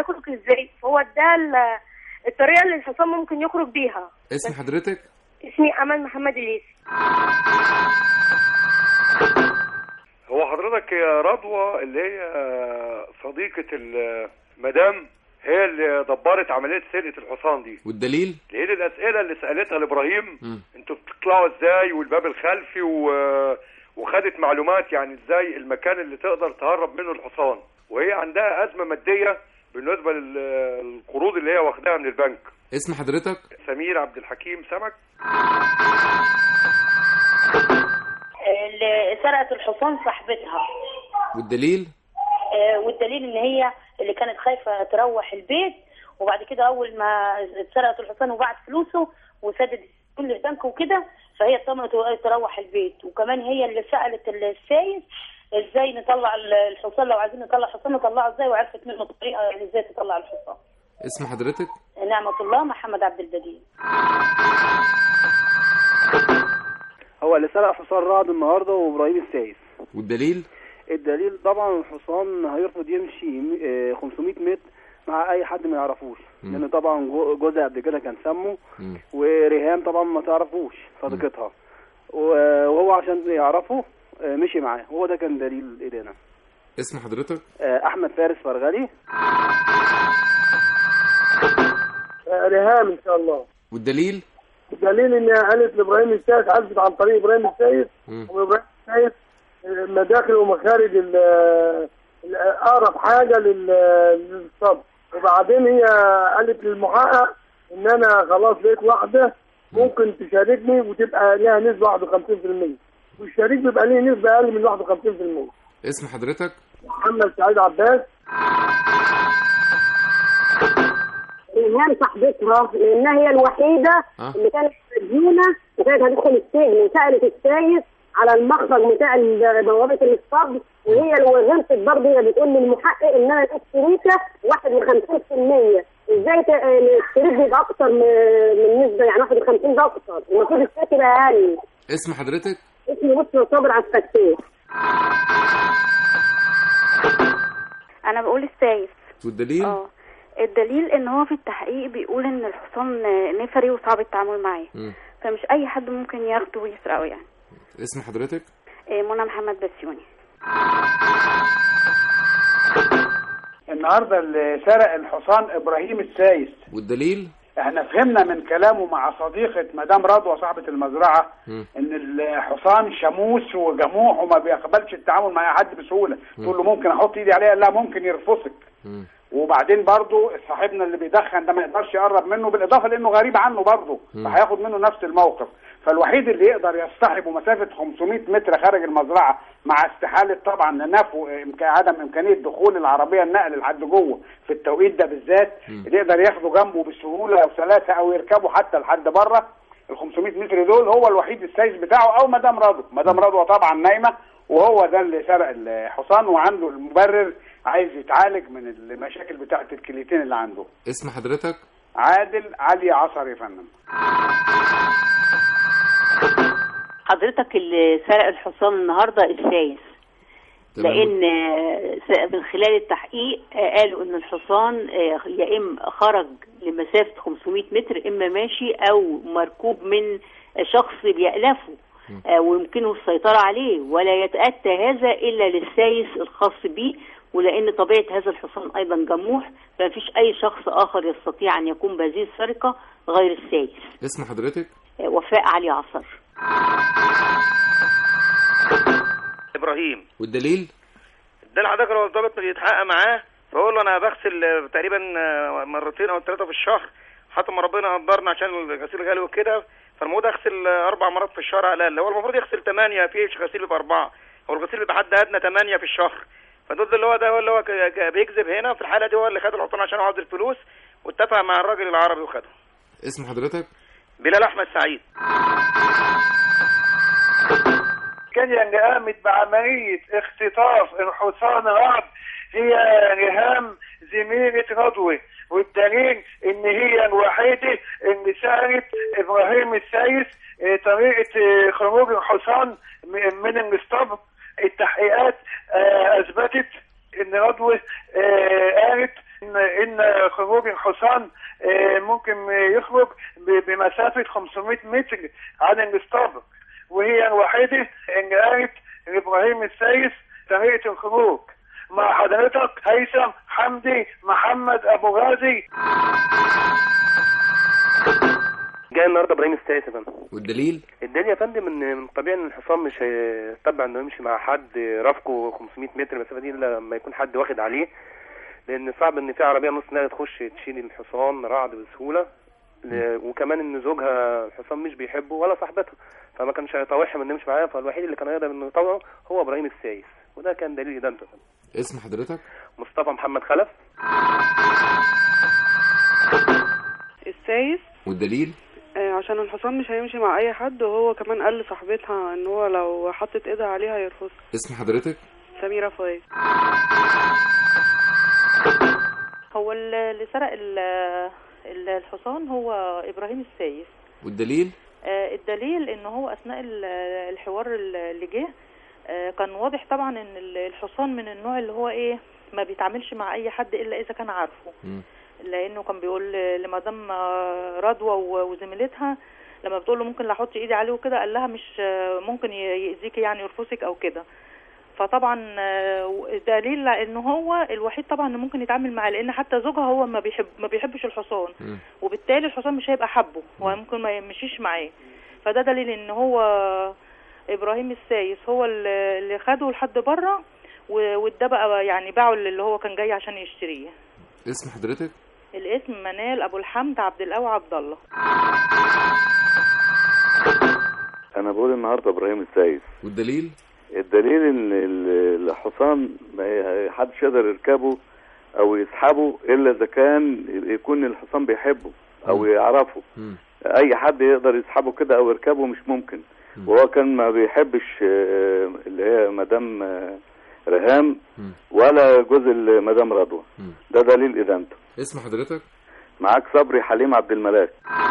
هيخرج ازاي فهو ده ال- الطريقه اللي الحصان ممكن يخرج بيها اسم حضرتك اسمي امل محمد اليسي هو حضرتك يا رضوى اللي هي صديقة المدام هي اللي دبرت عملية سرقة الحصان دي والدليل لان الاسئله اللي سالتها لابراهيم مم. انتوا بتطلعوا ازاي والباب الخلفي و... وخدت معلومات يعني ازاي المكان اللي تقدر تهرب منه الحصان وهي عندها ازمه ماديه بالنسبه للقروض اللي هي واخداها من البنك اسم حضرتك سمير عبد الحكيم سمك اللي سرقت الحصان صاحبتها والدليل آه، والدليل ان هي اللي كانت خايفه تروح البيت وبعد كده اول ما اتسرقت الحصان وبعت فلوسه وسدد كل البنك وكده فهي اضطرت تروح البيت وكمان هي اللي سالت السايس ازاي نطلع الحصان لو عايزين نطلع حصان نطلعه ازاي وعرفت منه الطريقه يعني ازاي تطلع الحصان اسم حضرتك نعمه الله محمد عبد البديع هو اللي سرق حصان رعد النهارده وابراهيم السايس والدليل الدليل طبعا الحصان هيرفض يمشي آه، 500 متر مع اي حد ما يعرفوش مم. لان طبعا جو- جوزها قبل كده كان سمه مم. وريهام طبعا ما تعرفوش صديقتها و- وهو عشان يعرفه آه، مشي معاه هو ده كان دليل الادانه اسم حضرتك آه، احمد فارس فرغلي ريهام ان شاء الله والدليل دليل ان قالت لابراهيم السايس عرفت عن طريق ابراهيم السايس مم. وابراهيم السايس آه، مداخل ومخارج ال- ال- اقرب حاجه لل- للصب وبعدين هي قالت للمحقق ان انا خلاص لقيت واحده ممكن تشاركني وتبقى ليها نسبه 51% والشريك بيبقى ليه نسبه اقل من 51% اسم حضرتك محمد سعيد عباس ريهام صاحبتها لانها هي الوحيده آه. اللي كانت مديونه وكانت هتدخل السجن وسالت السايس على المخرج بتاع ال- بوابه الاسطبل وهي اللي غلطت برضه هي بتقول للمحقق ان انا لقيت شريكه 51% ازاي ت- الشريك بيبقى اكتر من من نسبه يعني 51 ده اكتر المفروض الشريك يبقى اقل اسم حضرتك اسمه بصرى صابر على الفتاح انا بقول السايس والدليل اه الدليل ان هو في التحقيق بيقول ان الحصان نفري وصعب التعامل معاه مم. فمش اي حد ممكن ياخده ويسرقه يعني اسم حضرتك إيه، منى محمد بسيوني النهارده اللي سرق الحصان ابراهيم السايس والدليل احنا فهمنا من كلامه مع صديقة مدام رضوى صاحبة المزرعة مم. ان الحصان شموس وجموح وما بيقبلش التعامل مع اي حد بسهولة تقول له ممكن احط ايدي عليه لا ممكن يرفسك مم. وبعدين برضه صاحبنا اللي بيدخن ده ما يقدرش يقرب منه بالاضافه لانه غريب عنه برضه مم. فهياخد منه نفس الموقف فالوحيد اللي يقدر يصطحبه مسافه 500 متر خارج المزرعه مع استحاله طبعا نفو إمك- عدم امكانيه دخول العربيه النقل لحد جوه في التوقيت ده بالذات مم. اللي يقدر ياخده جنبه بسهوله او سلاسه او يركبه حتى لحد بره ال 500 متر دول هو الوحيد السايس بتاعه او مدام رضوى مدام رضوى طبعا نايمه وهو ده اللي سرق الحصان وعنده المبرر عايز يتعالج من المشاكل بتاعه الكليتين اللي عنده اسم حضرتك عادل علي عصر يا فندم حضرتك اللي سرق الحصان النهارده السايس تمام. لان آه، س- من خلال التحقيق آه، قالوا ان الحصان آه، يا اما خرج لمسافه 500 متر اما ماشي او مركوب من شخص بيألفه آه، ويمكنه السيطره عليه ولا يتاتى هذا الا للسايس الخاص به ولان طبيعه هذا الحصان ايضا جموح فمفيش اي شخص اخر يستطيع ان يقوم بهذه السرقه غير السايس اسم حضرتك آه، وفاء علي عصر ابراهيم والدليل ده لحضرتك لو الضابط بيتحقق معاه فاقول له انا بغسل آه، تقريبا آه، مرتين او ثلاثه في الشهر حتى ما ربنا قدرنا عشان الغسيل غالي وكده فالمفروض اغسل آه، اربع مرات في الشهر على الاقل هو المفروض يغسل ثمانيه فيش غسيل بيبقى اربعه هو الغسيل بيبقى حد ادنى ثمانيه في الشهر فدول اللي هو ده هو اللي هو ك- ك- بيكذب هنا في الحاله دي هو اللي خد الحصان عشان عاوز الفلوس واتفق مع الراجل العربي وخده اسم حضرتك بلال احمد سعيد كان اللي قامت بعملية اختطاف الحصان رعد هي ريهام زميلة رضوى والدليل ان هي الوحيدة اللي سألت ابراهيم السايس اه، طريقة اه، خروج الحصان م- من الاسطبل التحقيقات اه، اثبتت ان رضوى اه، قالت ان ان خروج الحصان آه، ممكن يخرج ب- بمسافه 500 متر عن الاسطبل وهي الوحيده اللي قالت لابراهيم السيس طريقه الخروج مع حضرتك هيثم حمدي محمد ابو غازي جاي النهارده ابراهيم السيد يا فندم والدليل الدليل يا فندم ان من طبيعي ان الحصان مش هيتبع انه يمشي مع حد رافقه 500 متر المسافه دي الا لما يكون حد واخد عليه لان صعب ان في عربيه نص نقل تخش تشيل الحصان رعد بسهوله ل- وكمان ان زوجها الحصان مش بيحبه ولا صاحبتها فما كانش هيطاوعهم انه يمشي معاها فالوحيد اللي كان هيقدر انه يطوعه هو ابراهيم السايس وده كان دليل ادانته يا فندم. اسم حضرتك مصطفى محمد خلف السايس والدليل آه، عشان الحصان مش هيمشي مع اي حد وهو كمان قال لصاحبتها ان هو لو حطت ايدها عليها هيرفض اسم حضرتك سميرة فؤاد هو ال- اللي سرق ال- ال- الحصان هو ابراهيم السايس والدليل آه، الدليل ان هو اثناء ال- الحوار اللي جه آه، كان واضح طبعا ان ال- الحصان من النوع اللي هو ايه ما بيتعاملش مع اي حد الا اذا كان عارفه لانه كان بيقول لمدام آه، رضوى و- وزميلتها لما بتقول له ممكن لا احط ايدي عليه وكده قال لها مش آه، ممكن ي- يأذيكي يعني يرفسك او كده فطبعا آه، دليل ان هو الوحيد طبعا اللي ممكن يتعامل معاه لان حتى زوجها هو ما بيحب ما بيحبش الحصان وبالتالي الحصان مش هيبقى حبه وممكن ما يمشيش معاه فده دليل ان هو ابراهيم السايس هو اللي اللي خده لحد بره و- وده بقى يعني باعه اللي هو كان جاي عشان يشتريه اسم حضرتك الاسم منال ابو الحمد عبد القوي عبد الله انا بقول النهارده ابراهيم السايس والدليل الدليل ان ال- الحصان ما ي- حدش يقدر يركبه او يسحبه الا اذا كان يكون الحصان بيحبه او يعرفه اي حد يقدر يسحبه كده او يركبه مش ممكن وهو كان ما بيحبش آه، اللي هي مدام آه، رهام ولا جوز مدام رضوى ده دليل ادانته اسم حضرتك معاك صبري حليم عبد الملاك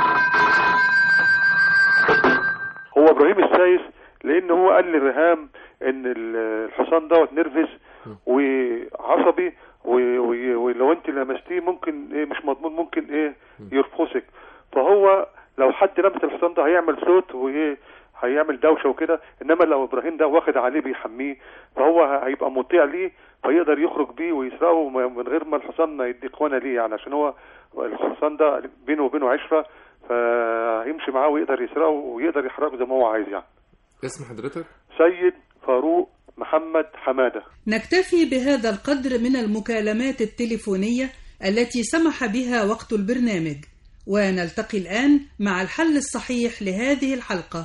هو ابراهيم السايس لان هو قال لرهام ان ال- الحصان دوت نرفز وعصبي و- و- ولو انت لمستيه ممكن ايه مش مضمون ممكن ايه يرفسك فهو لو حد لمس الحصان ده هيعمل صوت وايه هيعمل دوشه وكده انما لو ابراهيم ده واخد عليه بيحميه فهو هيبقى مطيع ليه فيقدر يخرج بيه ويسرقه م- من غير ما الحصان يدي قوانا ليه يعني عشان هو الحصان ده بينه وبينه عشره فهيمشي معاه ويقدر يسرقه ويقدر يحركه زي ما هو عايز يعني اسم حضرتك سيد فاروق محمد حماده نكتفي بهذا القدر من المكالمات التليفونية التي سمح بها وقت البرنامج ونلتقي الآن مع الحل الصحيح لهذه الحلقة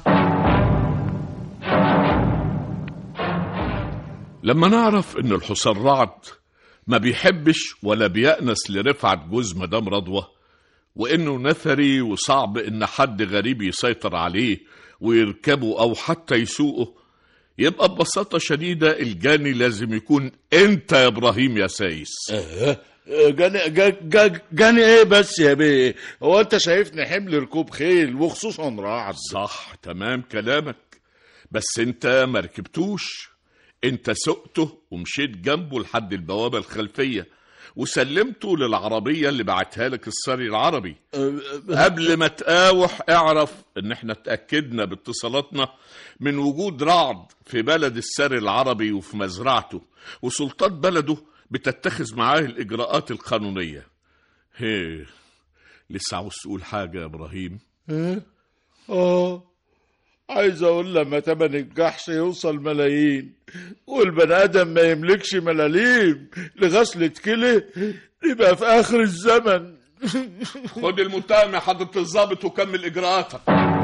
لما نعرف ان الحصان رعد ما بيحبش ولا بيأنس لرفعة جوز مدام رضوى وانه نثري وصعب ان حد غريب يسيطر عليه ويركبه او حتى يسوقه يبقى ببساطة شديدة الجاني لازم يكون انت يا ابراهيم يا سايس جاني جا- جا- جاني ايه بس يا بيه هو انت شايفني حمل ركوب خيل وخصوصا رعد صح تمام كلامك بس انت ما ركبتوش انت سقته ومشيت جنبه لحد البوابة الخلفية وسلمته للعربية اللي بعتها لك السري العربي قبل ما تقاوح اعرف ان احنا اتأكدنا باتصالاتنا من وجود رعد في بلد السري العربي وفي مزرعته وسلطات بلده بتتخذ معاه الإجراءات القانونية هي لسه عاوز تقول حاجة يا إبراهيم اه اه عايز اقول لما تمن الجحش يوصل ملايين والبني ادم ما يملكش ملاليم لغسلة كلى يبقى في اخر الزمن خد المتهم يا حضرة الضابط وكمل إجراءاتك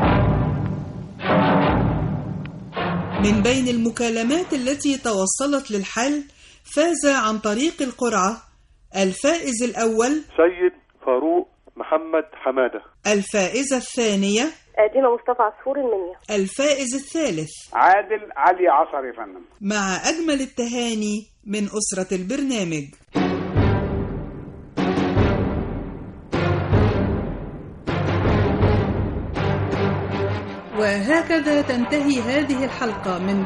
من بين المكالمات التي توصلت للحل فاز عن طريق القرعة الفائز الأول سيد فاروق محمد حماده الفائزة الثانية دينا مصطفى عصفور المنيا الفائز الثالث عادل علي عصر يا فندم مع أجمل التهاني من أسرة البرنامج وهكذا تنتهي هذه الحلقة من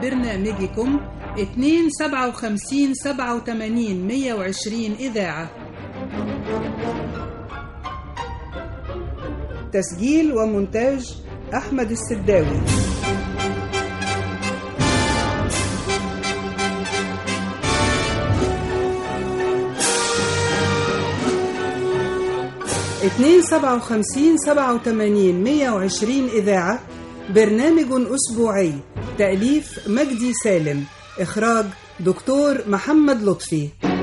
برنامجكم 257 87 120 إذاعة تسجيل ومونتاج أحمد السداوي اتنين سبعة وخمسين سبعة وتمانين مية وعشرين إذاعة برنامج أسبوعي تأليف مجدي سالم إخراج دكتور محمد لطفي